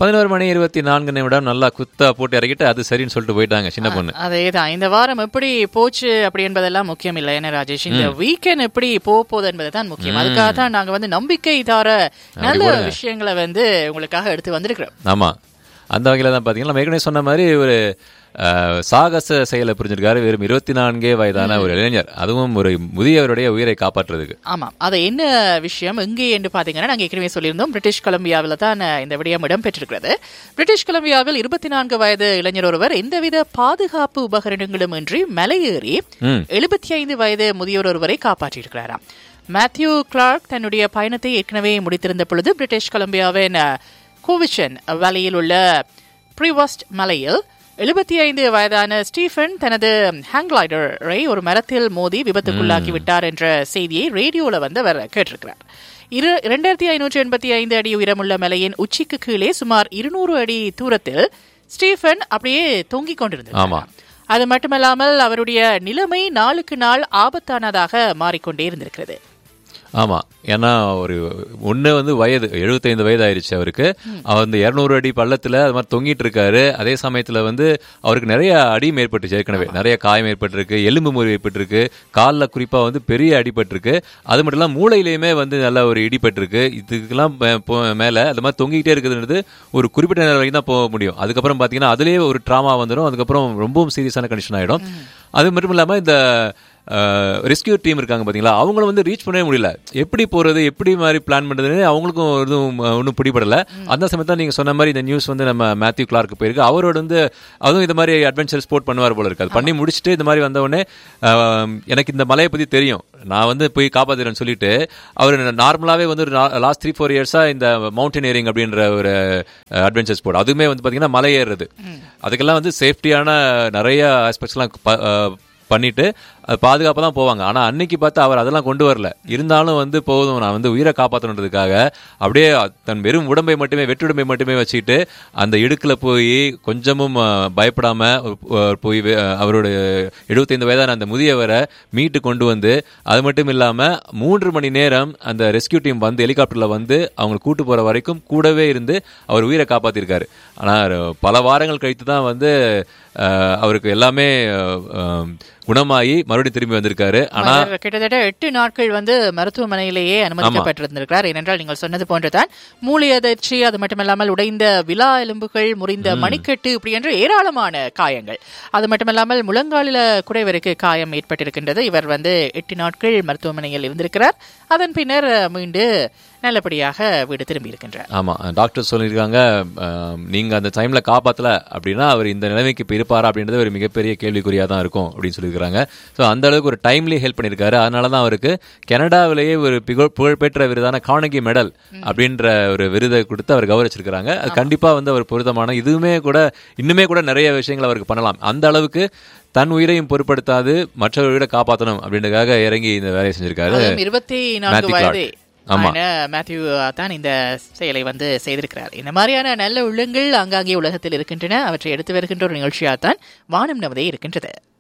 பதினோரு மணி இருபத்தி நான்கு நிமிடம் நல்லா குத்தா போட்டு இறக்கிட்டு அது சரின்னு சொல்லிட்டு போயிட்டாங்க சின்ன பொண்ணு அதேதான் இந்த வாரம் எப்படி போச்சு அப்படி என்பதெல்லாம் முக்கியம் இல்லை என்ன ராஜேஷ் இந்த வீக்கெண்ட் எப்படி போக போகுது என்பதுதான் முக்கியம் அதுக்காக தான் நாங்க வந்து நம்பிக்கை தர நல்ல விஷயங்களை வந்து உங்களுக்காக எடுத்து வந்திருக்கிறோம் ஆமா அந்த வகையில தான் பாத்தீங்கன்னா நம்ம ஏற்கனவே சொன்ன மாதிரி ஒரு அஹ், சாகச செயலை புரிஞ்சிருக்காரு வெறும் இருபத்தி நான்கே வயதான ஒரு இளைஞர் அதுவும் ஒரு முதியவருடைய உயிரை காப்பாற்றுறதுக்கு ஆமா அது என்ன விஷயம் எங்கே என்று பாத்தீங்கன்னா நாங்க ஏற்கனவே சொல்லியிருந்தோம் பிரிட்டிஷ் கொலம்பியாவில் தான் இந்த விடயம் இடம்பெற்றிருக்கிறது பிரிட்டிஷ் கொலம்பியாவில் இருபத்தி நான்கு வயது இளைஞர் ஒருவர் எந்தவித பாதுகாப்பு உபகரணங்களும் இன்றி மலையேறி ம். எழுபத்தி ஐந்து வயது முதியோர் ஒருவரை காப்பாற்றியிருக்கிறாராம் மேத்யூ கிளார்க் தன்னுடைய பயணத்தை ஏற்கனவே முடித்திருந்த பொழுது பிரிட்டிஷ் கொலம்பியாவின் கோவிச்சன் வேலையில் உள்ள ப்ரிவஸ்ட் மலையில் எழுபத்தி ஐந்து வயதான ஸ்டீஃபன் தனது ஹேங்லைடரை ஒரு மரத்தில் மோதி விபத்துக்குள்ளாக்கி விட்டார் என்ற செய்தியை ரேடியோல வந்து அவர் கேட்டிருக்கிறார் இரு இரண்டாயிரத்தி ஐநூற்றி எண்பத்தி ஐந்து அடி உயரமுள்ள மலையின் உச்சிக்கு கீழே சுமார் இருநூறு அடி தூரத்தில் ஸ்டீஃபன் அப்படியே தொங்கிக் கொண்டிருந்தார் ஆமா. அது மட்டுமல்லாமல் அவருடைய நிலைமை நாளுக்கு நாள் ஆபத்தானதாக மாறிக்கொண்டே இருந்திருக்கிறது ஆமா ஏன்னா ஒரு ஒண்ணு வந்து வயது 75 வயது ஆயிருச்சு அவருக்கு அவர் வந்து இருநூறு அடி பள்ளத்துல அது மாதிரி தொங்கிட்டு இருக்காரு அதே சமயத்துல வந்து அவருக்கு நிறைய அடியும் ஏற்பட்டுச்சு ஏற்கனவே நிறைய காயம் ஏற்பட்டிருக்கு எலும்பு முறிவு ஏற்பட்டிருக்கு காலில் குறிப்பா வந்து பெரிய அடிபட்டிருக்கு அது மட்டும் இல்லாம மூளையிலையுமே வந்து நல்ல ஒரு இடிபட்டிருக்கு இதுக்கெல்லாம் மே- போ- மேல அது மாதிரி தொங்கிக்கிட்டே இருக்குதுன்றது ஒரு குறிப்பிட்ட நேரம் வரைக்கும் தான் போக முடியும் அதுக்கப்புறம் பாத்தீங்கன்னா அதுலயே ஒரு ட்ராமா வந்துடும் அதுக்கப்புறம் ரொம்பவும் சீரியஸான கண்டிஷன் ஆயிடும் அது மட்டும் இல்லாம இந்த ரெஸ்கியூ டீம் இருக்காங்க பாத்தீங்களா அவங்களும் வந்து ரீச் பண்ணவே முடியல எப்படி போறது எப்படி மாதிரி பிளான் பண்றதுன்னு அவங்களுக்கும் எதுவும் ஒன்றும் பிடிபடல அந்த சமயத்தான் நீங்க சொன்ன மாதிரி இந்த நியூஸ் வந்து நம்ம மேத்யூ கிளார்க்கு போயிருக்கு அவரோட வந்து அதுவும் இந்த மாதிரி அட்வென்ச்சர் ஸ்போர்ட் பண்ணுவார் போல இருக்கு அது பண்ணி முடிச்சுட்டு இந்த மாதிரி வந்த உடனே ஆஹ், எனக்கு இந்த மலையை பத்தி தெரியும் நான் வந்து போய் காப்பாத்துறேன்னு சொல்லிட்டு அவர் நார்மலாவே வந்து ஒரு லாஸ்ட் த்ரீ ஃபோர் இயர்ஸா இந்த மவுண்டனியரிங் அப்படின்ற ஒரு அட்வென்ச்சர் ஸ்போர்ட் அதுவுமே வந்து பாத்தீங்கன்னா மலை ஏறுறது அதுக்கெல்லாம் வந்து சேஃப்டியான நிறைய ஆஸ்பெக்ட்ஸ்லாம் ப- ஆஹ், பண்ணிட்டு அது பாதுகாப்பாக தான் போவாங்க ஆனா அன்னைக்கு பார்த்து அவர் அதெல்லாம் கொண்டு வரல இருந்தாலும் வந்து போதும் நான் வந்து உயிரை காப்பாற்றணுன்றதுக்காக அப்படியே தன் வெறும் உடம்பை மட்டுமே வெற்றுடம்பை மட்டுமே வச்சுக்கிட்டு அந்த இடுக்குல போய் கொஞ்சமும் அஹ், பயப்படாம அஹ், போய் வே- அஹ், அவரோட எழுபத்தைந்து வயதான அந்த முதியவரை மீட்டு கொண்டு வந்து அது மட்டும் இல்லாம மூன்று மணி நேரம் அந்த ரெஸ்கியூ டீம் வந்து ஹெலிகாப்டர்ல வந்து அவங்க கூட்டு போற வரைக்கும் கூடவே இருந்து அவர் உயிரை காப்பாத்திருக்காரு ஆனா பல வாரங்கள் கழித்து தான் வந்து அஹ், அவருக்கு எல்லாமே அஹ், அஹ், குணமாகி மறுபடியும் திரும்பி வந்திருக்காரு ஆனா அவர் கிட்டத்தட்ட எட்டு நாட்கள் வந்து மருத்துவமனையிலேயே அனுமதிக்கப்பட்டிருந்திருக்கிறார் ஏனென்றால் நீங்கள் சொன்னது போன்றுதான் மூளை அதிர்ச்சி அது மட்டுமல்லாமல் உடைந்த விலா எலும்புகள் முறிந்த மணிக்கட்டு இப்படி என்று ஏராளமான காயங்கள் அது மட்டுமல்லாமல் முழங்காலில கூட இவருக்கு காயம் ஏற்பட்டிருக்கின்றது இவர் வந்து எட்டு நாட்கள் மருத்துவமனையில் இருந்திருக்கிறார் அதன் பின்னர் மீண்டு நல்லபடியாக வீடு திரும்பி இருக்கின்றார் ஆமா டாக்டர் சொல்லியிருக்காங்க அஹ், நீங்க அந்த டைம்ல காப்பாத்தல அப்படின்னா அவர் இந்த நிலைமைக்கு இப்ப இருப்பாரா அப்படின்றது ஒரு மிகப்பெரிய கேள்விக்குறியா தான் இருக்கும் அப்படின்னு சொல்லியிருக்காங்க ஸோ அந்த அளவுக்கு ஒரு டைம்லி ஹெல்ப் பண்ணியிருக்காரு அதனால தான் அவருக்கு கனடாவிலேயே ஒரு புகழ் புகழ்பெற்ற விருதான கார்னகி மெடல் அப்படின்ற ஒரு விருதை கொடுத்து அவர் கௌரவிச்சிருக்காங்க அது கண்டிப்பா வந்து அவர் பொருத்தமான இதுவுமே கூட இன்னுமே கூட நிறைய விஷயங்கள் அவருக்கு பண்ணலாம் அந்த அளவுக்கு தன் உயிரையும் பொருட்படுத்தாது மற்றவர்களை காப்பாற்றணும் அப்படின்றதுக்காக இறங்கி இந்த வேலையை செஞ்சிருக்காரு அதுவும் இருபத்தி நான்கு மேத்யூ கிளார்க். வயது ஆமா. ஆன மேத்யூ தான் இந்த செயலை வந்து செய்திருக்கிறார் இந்த மாதிரியான நல்ல உள்ளங்கள் ஆங்காங்கே உலகத்தில் இருக்கின்றன அவற்றை எடுத்து வருகின்ற ஒரு நிகழ்ச்சியாகத்தான் வானம் நமதே இருக்கின்றது